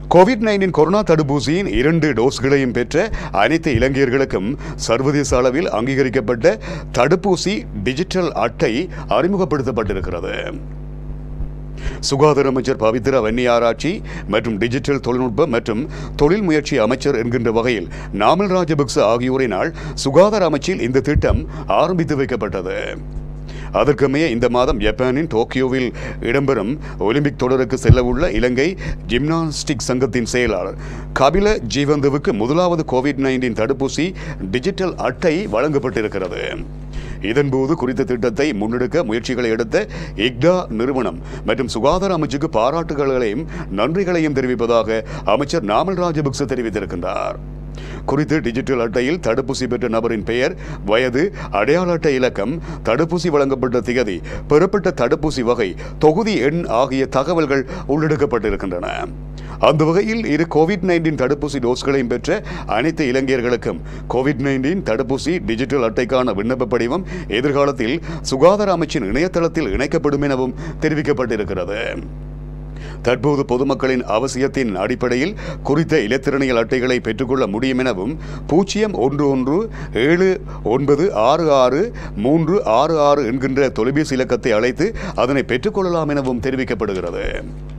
Covid nineteen corona தடுப்பூசியின் இரண்டு டோஸ்களையும் பெற்ற அனைத்து இலங்கையர்களுக்கும் சர்வதேச அளவில் அங்கீகரிக்கப்பட்ட தடுப்பூசி டிஜிட்டல் அட்டை அறிமுகப்படுத்தப்பட்டிருக்கிறது சுகாதார அமைச்சர் பவித்ரா வன்னியாராய்ச்சி மற்றும் டிஜிட்டல் தொழில்நுட்ப மற்றும் தொழில் முயற்சி அமைச்சர் என்கின்ற வகையில் நாமல் ராஜபக்ச ஆகியோரினால் சுகாதார அமைச்சில் இந்த திட்டம் ஆரம்பித்து வைக்கப்பட்டது அதற்கமைய இந்த மாதம் ஜப்பானின் டோக்கியோவில் இடம்பெறும் ஒலிம்பிக் தொடருக்கு செல்லவுள்ள இலங்கை ஜிம்னாஸ்டிக் சங்கத்தின் செயலாளர் கபில ஜீவந்துவுக்கு முதலாவது கோவிட் நைன்டீன் தடுப்பூசி டிஜிட்டல் அட்டை வழங்கப்பட்டிருக்கிறது இதன்போது குறித்த திட்டத்தை முன்னெடுக்க முயற்சிகளை எடுத்த இக்டா நிறுவனம் மற்றும் சுகாதார அமைச்சுக்கு பாராட்டுகளையும் நன்றிகளையும் தெரிவிப்பதாக அமைச்சர் நாமல் ராஜபக்ச தெரிவித்திருக்கின்றார் குறித்து டிஜிட்டல் அட்டையில் தடுப்பூசி பெற்ற நபரின் பெயர் வயது அடையாள அட்டை இலக்கம் தடுப்பூசி வழங்கப்பட்ட திகதி பெறப்பட்ட தடுப்பூசி வகை தொகுதி எண் ஆகிய தகவல்கள் உள்ளெடுக்கப்பட்டிருக்கின்றன அந்த வகையில் இரு கோவிட் நைன்டீன் தடுப்பூசி டோஸ்களையும் பெற்ற அனைத்து இலங்கையர்களுக்கும் கோவிட் நைன்டீன் தடுப்பூசி டிஜிட்டல் அட்டைக்கான விண்ணப்ப படிவம் எதிர்காலத்தில் சுகாதார அமைச்சின் இணையதளத்தில் இணைக்கப்படும் எனவும் தெரிவிக்கப்பட்டிருக்கிறது தற்போது பொதுமக்களின் அவசியத்தின் அடிப்படையில் குறித்த இலத்திரனியல் அட்டைகளை பெற்றுக்கொள்ள முடியும் எனவும் பூஜ்ஜியம் ஒன்று ஒன்று ஏழு ஒன்பது ஆறு ஆறு மூன்று ஆறு ஆறு என்கின்ற தொலைபேசி இலக்கத்தை அழைத்து அதனை பெற்றுக்கொள்ளலாம் எனவும் தெரிவிக்கப்படுகிறது